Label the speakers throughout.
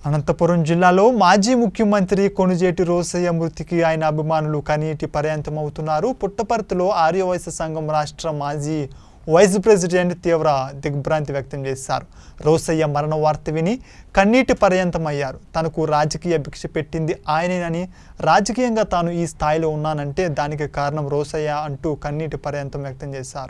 Speaker 1: అనంతపురం జిల్లాలో మాజీ ముఖ్యమంత్రి కొణిజేటి రోసయ్య మృతికి ఆయన అభిమానులు కనీటి పర్యంతమవుతున్నారు పుట్టపర్తిలో ఆర్యవైశ్య సంఘం రాష్ట్ర మాజీ వైస్ ప్రెసిడెంట్ తీవ్ర దిగ్భ్రాంతి వ్యక్తం చేశారు రోసయ్య మరణ వార్త విని కన్నీటి పర్యంతమయ్యారు తనకు రాజకీయ భిక్ష పెట్టింది ఆయనేనని రాజకీయంగా తాను ఈ స్థాయిలో ఉన్నానంటే దానికి కారణం రోసయ్య అంటూ కన్నీటి పర్యంతం వ్యక్తం చేశారు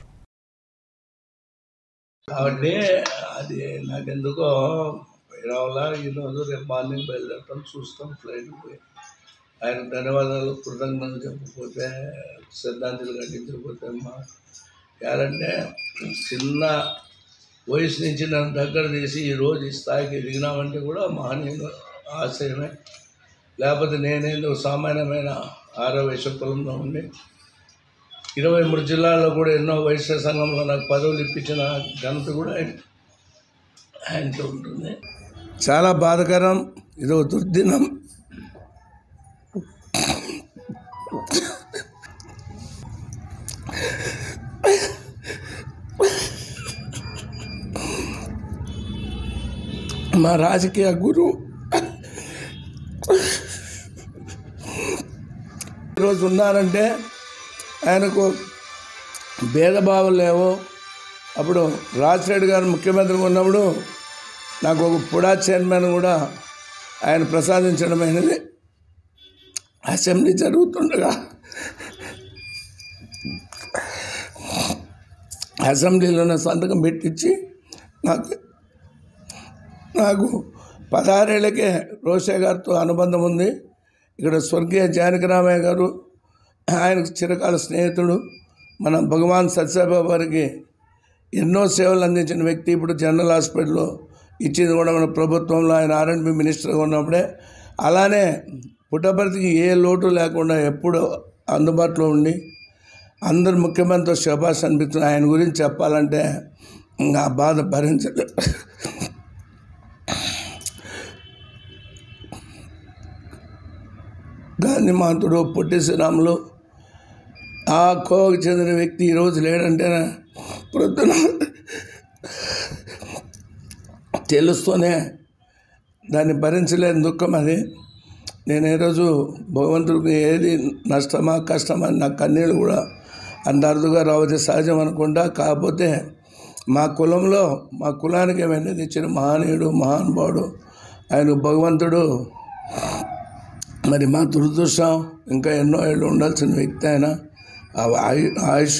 Speaker 2: కాబట్టి అది నాకెందుకో రావాలా ఈరోజు రేపు మార్నింగ్ బయలుదేరతాం చూస్తాం ఫ్లైట్ పోయి ఆయన ధన్యవాదాలు కృతజ్ఞతలు చెప్పకపోతే శ్రద్ధాంజలి ఘటించకపోతే మా యారంటే చిన్న వయసు నుంచి నన్ను దగ్గర తీసి ఈరోజు ఈ స్థాయికి ఎదిగినామంటే కూడా మహనీయుడు ఆశయమే లేకపోతే నేనేదో సామాన్యమైన ఆరోగ్య కులంలో ఉండి ఇరవై మూడు జిల్లాల్లో కూడా ఎన్నో వైశ్య సంఘంలో నాకు పదవులు ఇప్పించిన ఘనత కూడా ఆయన ఆయనతో ఉంటుంది చాలా బాధకరం ఇదో దుర్దినం మా రాజకీయ గురువు ఈరోజు ఉన్నారంటే ఆయనకు భేదభావం లేవు అప్పుడు రాజశేఖర్ గారు ముఖ్యమంత్రిగా ఉన్నప్పుడు నాకు ఒక పుడా చైర్మన్ కూడా ఆయన ప్రసాదించడమైనది అసెంబ్లీ జరుగుతుండగా అసెంబ్లీలోనే సంతకం పెట్టించి నాకు నాకు పదహారేళ్ళకే రోషే గారితో అనుబంధం ఉంది ఇక్కడ స్వర్గీయ జానకిరామయ్య గారు ఆయనకు చిరకాల స్నేహితుడు మన భగవాన్ సత్యసాయిబాబా గారికి ఎన్నో సేవలు అందించిన వ్యక్తి ఇప్పుడు జనరల్ హాస్పిటల్లో ఇచ్చింది కూడా మన ప్రభుత్వంలో ఆయన ఆర్ఎండ్బి మినిస్టర్గా ఉన్నప్పుడే అలానే పుట్టపర్తికి ఏ లోటు లేకుండా ఎప్పుడు అందుబాటులో ఉండి అందరు ముఖ్యమంత్రి శబాష్ అనిపిస్తుంది ఆయన గురించి చెప్పాలంటే ఇంకా ఆ బాధ భరించలేదు గాంధీ మహంతుడు పొట్టి శ్రీరాములు ఆ కోవకు చెందిన వ్యక్తి ఈరోజు లేడంటే ప్రొద్దున తెలుస్తూనే దాన్ని భరించలేని దుఃఖం అది నేను ఈరోజు భగవంతుడికి ఏది నష్టమా కష్టమా నా కన్నీళ్ళు కూడా అంత అరుదుగా రావచ్చు సహజం అనుకుంటా కాకపోతే మా కులంలో మా కులానికి ఏమైనా ఇచ్చిన మహనీయుడు మహానుభావుడు ఆయన భగవంతుడు మరి మా దురదృష్టం ఇంకా ఎన్నో ఏళ్ళు ఉండాల్సిన వ్యక్తి ఆయన ఆ ఆయు ఆయుష్